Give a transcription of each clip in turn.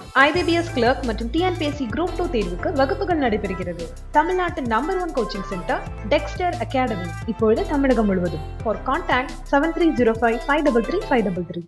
IBPS clerk மற்றும் TNPSC group two தேர்வுக்கு வகுப்புகள் நடைபெறுகிறது தமிழ்நாட்டின் number one coaching centre Dexter academy இப்பொழுது தமிழகம் முழுவதும் for contact seven three zero five five double three five double three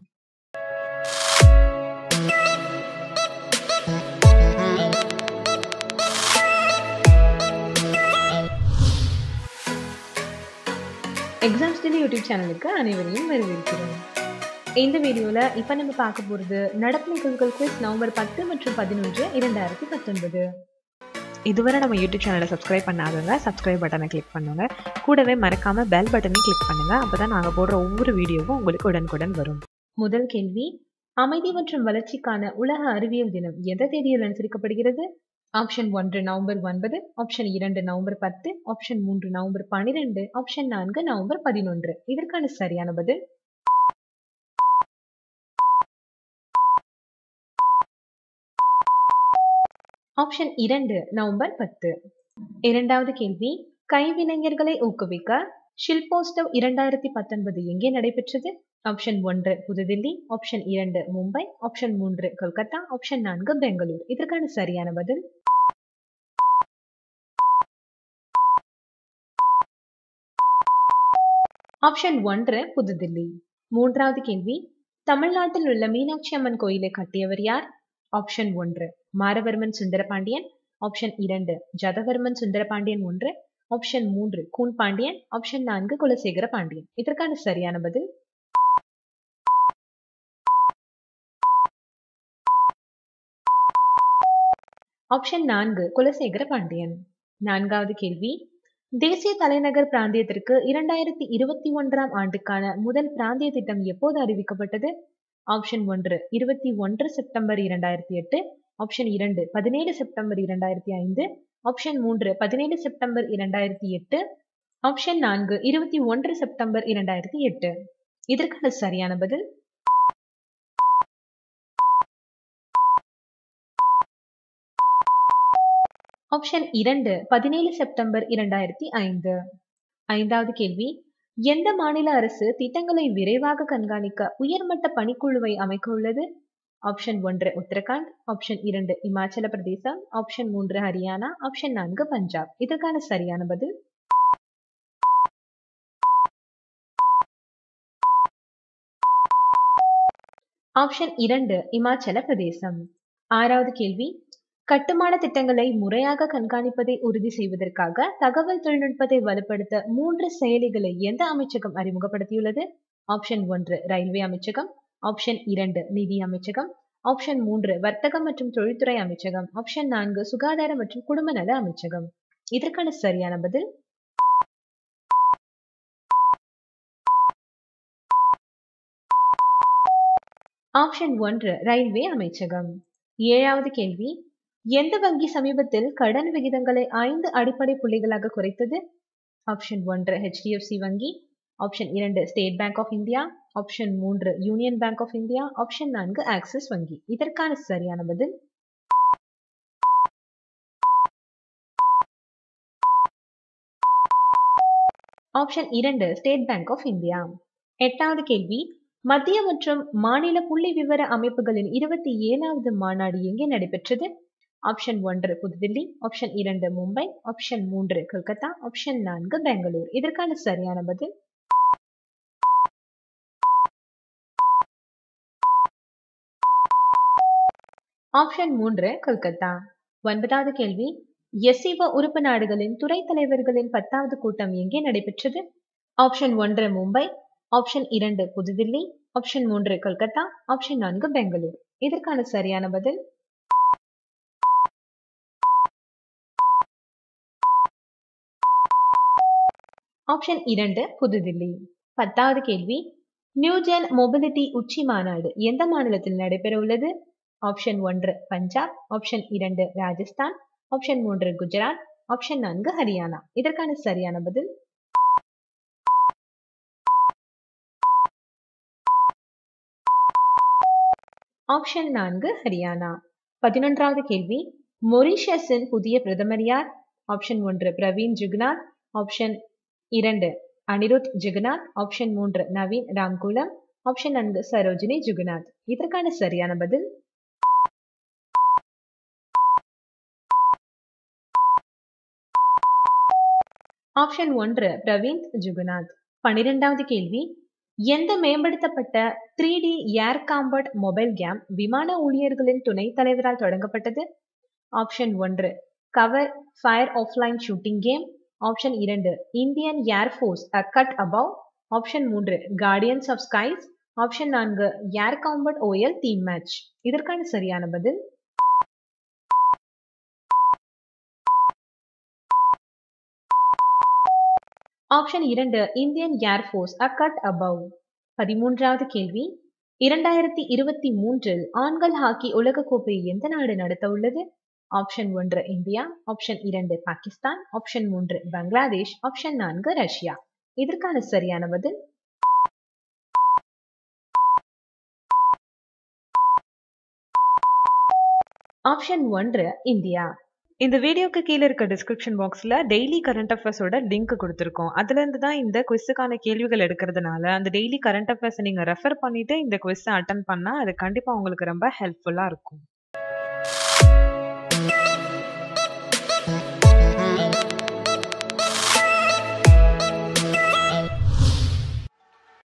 exam study YouTube சேனலுக்கு அனைவரையும் வரவேற்கிறோம் இந்த வீடியோவில் இப்போ நம்ம பார்க்க போகிறது நடப்பு நிகழ்வுகள் குவிஸ் நவம்பர் பத்து மற்றும் பதினொன்று இரண்டாயிரத்தி பத்தொன்பது இதுவரை நம்ம யூடியூப் சேனலை சப்ஸ்கிரைப் பண்ணாதவங்க சப்ஸ்கிரைப் பட்டனை கிளிக் பண்ணுங்க கூடவே மறக்காம பெல் பட்டனையும் கிளிக் பண்ணுங்க அப்பதான் நாங்க போடுற ஒவ்வொரு வீடியோவும் உங்களுக்கு உடனுக்குடன் வரும் முதல் கேள்வி அமைதி மற்றும் வளர்ச்சிக்கான உலக அறிவியல் தினம் எந்த தேதியில் அனுசரிக்கப்படுகிறது ஆப்ஷன் ஒன்று நவம்பர் ஒன்பது ஆப்ஷன் இரண்டு நவம்பர் பத்து ஆப்ஷன் மூன்று நவம்பர் பனிரெண்டு ஆப்ஷன் நான்கு நவம்பர் பதினொன்று இதற்கான சரியான பதில் ஆப்ஷன் இரண்டு நவம்பர் பத்து இரண்டாவது கேள்வி கைவினைஞர்களை ஊக்குவிக்க ஷில்போஸ்டவ் இரண்டாயிரத்தி பத்தொன்பது எங்கே நடைபெற்றது ஆப்ஷன் ஒன்று புதுதில்லி ஆப்ஷன் இரண்டு மும்பை ஆப்ஷன் மூன்று கொல்கத்தா ஆப்ஷன் நான்கு பெங்களூர் இதற்கான சரியான பதில் ஆப்ஷன் ஒன்று புதுதில்லி மூன்றாவது கேள்வி தமிழ்நாட்டில் உள்ள மீனாட்சி அம்மன் கோயிலை கட்டியவர் யார் ஆப்ஷன் ஒன்று மாரவர்மன் சுந்தரபாண்டியன் ஆப்ஷன் இரண்டு ஜதவர்மன் சுந்தரபாண்டியன் ஒன்று ஆப்ஷன் மூன்று கூன் பாண்டியன் ஆப்ஷன் நான்கு குலசேகர பாண்டியன் இதற்கான சரியான பதில் ஆப்ஷன் நான்கு குலசேகர பாண்டியன் நான்காவது கேள்வி தேசிய தலைநகர் பிராந்தியத்திற்கு இரண்டாயிரத்தி இருபத்தி ஒன்றாம் ஆண்டுக்கான முதல் பிராந்திய திட்டம் எப்போது அறிவிக்கப்பட்டது ஆப்ஷன் ஒன்று இருபத்தி ஒன்று செப்டம்பர் இரண்டாயிரத்தி எட்டு ஆப்ஷன் இரண்டு பதினேழு செப்டம்பர் இரண்டாயிரத்தி ஐந்து ஆப்ஷன் மூன்று பதினேழு செப்டம்பர் இரண்டாயிரத்தி எட்டு ஆப்ஷன் நான்கு இருபத்தி ஒன்று செப்டம்பர் இரண்டாயிரத்தி எட்டு இதற்கான சரியான பதில் ஆப்ஷன் இரண்டு பதினேழு செப்டம்பர் இரண்டாயிரத்தி ஐந்து ஐந்தாவது கேள்வி எந்த மாநில அரசு திட்டங்களை விரைவாக கண்காணிக்க உயர்மட்ட பணிக்குழுவை அமைக்க உள்ளது ஆப்ஷன் ஒன்று உத்தரகாண்ட் ஆப்ஷன் இரண்டு இமாச்சல பிரதேசம் ஆப்ஷன் மூன்று ஹரியானா ஆப்ஷன் நான்கு பஞ்சாப் இதற்கான சரியான பதில் ஆப்ஷன் இரண்டு இமாச்சல பிரதேசம் ஆறாவது கேள்வி கட்டுமான திட்டங்களை முறையாக கண்காணிப்பதை உறுதி செய்வதற்காக தகவல் தொழில்நுட்பத்தை வலுப்படுத்த மூன்று செயலிகளை எந்த அமைச்சகம் அறிமுகப்படுத்தியுள்ளது ஆப்ஷன் ஒன்று ரயில்வே அமைச்சகம் ஆப்ஷன் இரண்டு நிதி அமைச்சகம் ஆப்ஷன் மூன்று வர்த்தகம் மற்றும் தொழில்துறை அமைச்சகம் ஆப்ஷன் நான்கு சுகாதார மற்றும் குடும்ப நல அமைச்சகம் இதற்கான சரியான பதில் ஆப்ஷன் ஒன்று ரயில்வே அமைச்சகம் ஏழாவது கேள்வி எந்த வங்கி சமீபத்தில் கடன் விகிதங்களை ஐந்து அடிப்படை புள்ளிகளாக குறைத்தது ஆப்ஷன் ஒன்று ஹெச்டிஎஃப்சி வங்கி ஆப்ஷன் இரண்டு State Bank of India option மூன்று Union Bank of India option நான்கு ஆக்சிஸ் வங்கி இதற்கான சரியான பதில் ஆப்ஷன் இரண்டு ஸ்டேட் பேங்க் ஆஃப் இந்தியா எட்டாவது கேள்வி மத்திய மற்றும் மாநில புள்ளி விவர அமைப்புகளின் இருபத்தி ஏழாவது மாநாடு எங்கே நடைபெற்றது ஆப்ஷன் ஒன்று புதுதில்லி ஆப்ஷன் இரண்டு மும்பை ஆப்ஷன் மூன்று கொல்கத்தா ஆப்ஷன் நான்கு பெங்களூர் இதற்கான சரியான பதில் ஆப்ஷன் மூன்று கொல்கத்தா ஒன்பதாவது கேள்வி எஸ்இவ உறுப்பு நாடுகளின் துறை தலைவர்களின் பத்தாவது கூட்டம் எங்கே நடைபெற்றது ஆப்ஷன் ஒன்று மும்பை ஆப்ஷன் இரண்டு புதுதில்லி ஆப்ஷன் மூன்று கொல்கத்தா ஆப்ஷன் நான்கு பெங்களூர் இதற்கான சரியான பதில் ஆப்ஷன் இரண்டு புதுதில்லி பத்தாவது கேள்வி நியூஜென் மொபிலிட்டி உச்சி மாநாடு எந்த மாநிலத்தில் நடைபெற உள்ளது ஆப்ஷன் ஒன்று பஞ்சாப் ஆப்ஷன் இரண்டு ராஜஸ்தான் ஆப்ஷன் மூன்று குஜராத் ஆப்ஷன் நான்கு ஹரியானா இதற்கான சரியான பதில் ஆப்ஷன் நான்கு ஹரியானா பதினொன்றாவது கேள்வி மொரிஷியஸின் புதிய பிரதமர் யார் ஆப்ஷன் ஒன்று பிரவீன் ஜுக்நாத் ஆப்ஷன் இரண்டு அனிருத் ஜெகநாத் ஆப்ஷன் மூன்று நவீன் ராம்குலம் ஆப்ஷன் நான்கு சரோஜினி ஜுகுநாத் இதற்கான சரியான பதில் ஆப்ஷன் ஒன்று பிரவீந்த் ஜுகுநாத் பனிரெண்டாவது கேள்வி எந்த மேம்படுத்தப்பட்ட three D Air Combat mobile game விமான ஊழியர்களின் துணைத் தலைவரால் தொடங்கப்பட்டது ஆப்ஷன் ஒன்று Cover Fire offline shooting game option இரண்டு Indian Air Force A Cut Above option மூன்று கார்டியன்ஸ் ஆஃப் ஸ்கைஸ் ஆப்ஷன் நான்கு Air Combat OL theme match இதற்கான சரியான பதில் ஆப்ஷன் இரண்டு Indian Air Force A Cut Above பதிமூன்றாவது கேள்வி இரண்டாயிரத்தி இருபத்தி மூன்றில் ஆண்கள் ஹாக்கி உலகக்கோப்பை எந்த நாடு நடத்த உள்ளது ஆப்ஷன் ஒன்று இந்தியா ஆப்ஷன் இரண்டு பாகிஸ்தான் ஆப்ஷன் மூன்று பங்களாதேஷ் ஆப்ஷன் நான்கு ரஷ்யா இதற்கான சரியான பதில் ஆப்ஷன் ஒன்று இந்தியா இந்த வீடியோக்கு கீழே இருக்க டிஸ்கிரிப்ஷன் பாக்ஸில் டெய்லி கரண்ட் அஃபேர்ஸோட லிங்க் கொடுத்துருக்கோம் அதுலேருந்து தான் இந்த குவிஸுக்கான கேள்விகள் எடுக்கிறதுனால அந்த டெய்லி கரண்ட் அஃபேர்ஸை நீங்கள் ரெஃபர் பண்ணிவிட்டு இந்த குவிஸை அட்டன் பண்ணால் அது கண்டிப்பாக உங்களுக்கு ரொம்ப ஹெல்ப்ஃபுல்லாக இருக்கும்